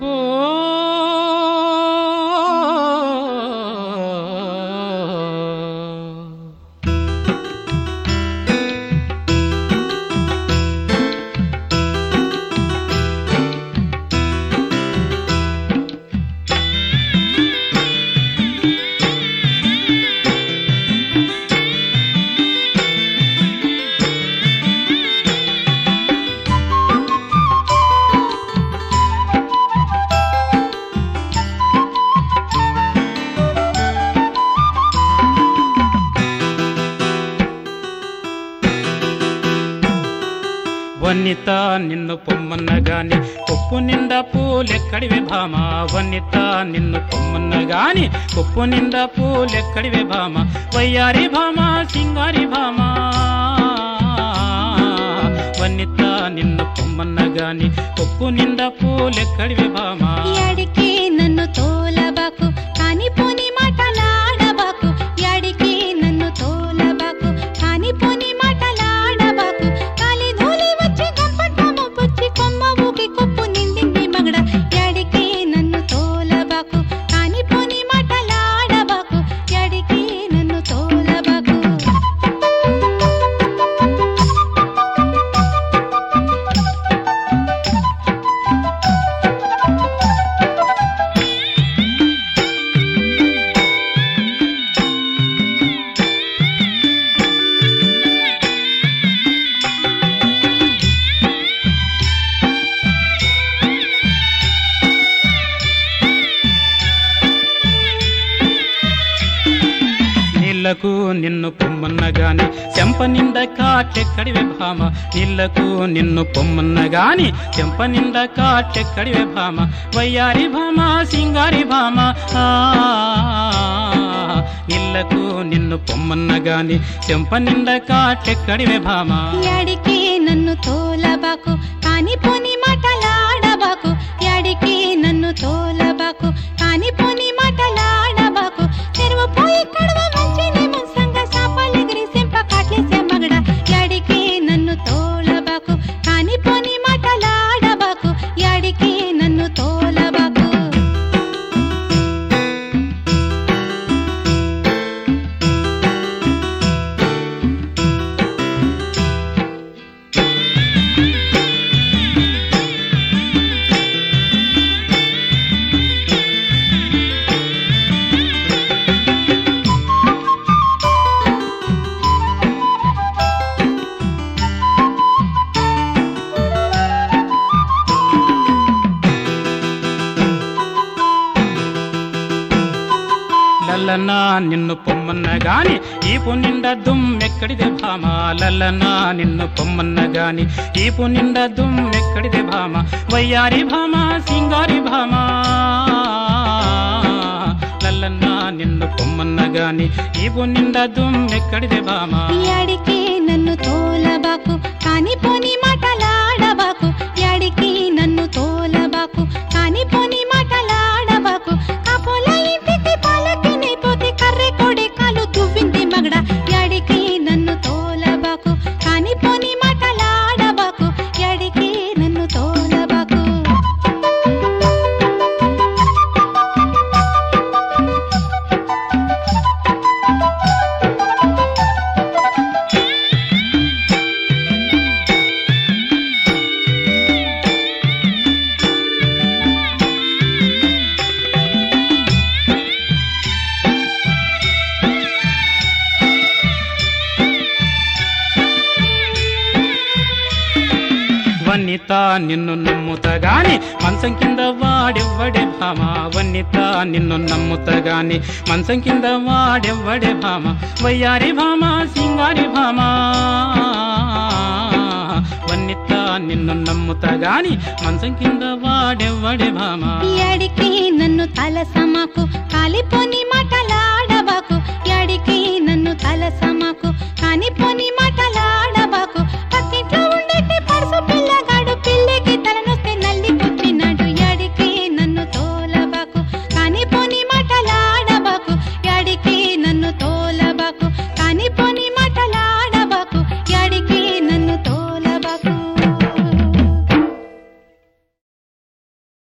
ఓ వనిత నిన్ను పొమ్మన్న గాని కొప్పు నిండా పూలెక్కడివి భామ వనిత నిన్ను పొమ్మన్న గాని కొప్పు నిండా పూలెక్కడివి భామ వయ్యారి భామ సింగారి భామ వనిత నిన్ను పొమ్మన్న గాని కొప్పు నిండా పూలెక్కడివి భామ యాడికి నన్ను తోలబాకు కాని పోని మాటలాడబాకు యాడికి నన్ను తోలబాకు కాని పోని మాటలాడబాకు కాలి ధూళి వచ్చి గంపట్టము పుచ్చి కొమ్మ ఊకి కొప్పు నిండింది మగడ యాడికి నన్ను తోలబాకు కాని పోని మాటలాడబాకు యాడికి నన్ను తోలబాకు నీళ్లకు నిన్ను పొమ్మన్న గాని చెంప నిండా కాటెక్కడివే భామ నీళ్లకు నిన్ను పొమ్మన్న గాని చెంప నిండా కాటెక్కడివే భామ వయ్యారి భామ సింగారి భామ ఆ నీళ్లకు నిన్ను పొమ్మన్న గాని చెంప నిండా కాటెక్కడివే భామ యాడికి నన్ను తోలబాకు కాని పోని మాటలాడబాకు యాడికి నన్ను తోలబాకు కాని పోని మాటలాడబాకు తెరువు పోయి కడవ మంచిని మున్సంగ సాపాలెగిరి సెంప కాట్లేసే మగడ యాడికి నన్ను తోలబాకు కాని పోని మాటలాడబాకు యాడికి నన్ను తోలబాకు లల్లనా నిన్ను పొమ్మన్న గాని ఈపు నిండా దుమ్మెక్కడిదే భామ లల్లనా నిన్ను పొమ్మన్న గాని ఈపు నిండా దుమ్మెక్కడిదే భామ వయ్యారి భామ సింగారి భామ లల్లనా నిన్ను పొమ్మన్న గాని ఈపు నిండా దుమ్మెక్కడిదే భామ యాడికి నన్ను తోలబాకు కాని పోని మాటలాడబాకు యాడికి నన్ను తోలబాకు కాని పోని మాటలాడబాకు కాపోల ఇంటికి పాలకి నెపోతే కర్రె కొడే కాలు దువ్వింది మగడ యాడికి నన్ను తోలబాకు కాని పోని మాటలాడబాకు యాడికి నన్ను తోలబాకు వనిత నిన్ను నమ్ముతగాని మంచం కింద వాడెవ్వడే భామ వనిత నిన్ను నమ్ముతగాని మంచం కింద వాడెవ్వడే భామ వయ్యారి భామ సింగారి భామ వనిత నిన్ను నమ్ముతగాని మంచం కింద వాడెవ్వడే భామ యాడికి నన్ను తలసమాకు కాలిపోని మాటలాడబాకు యాడికి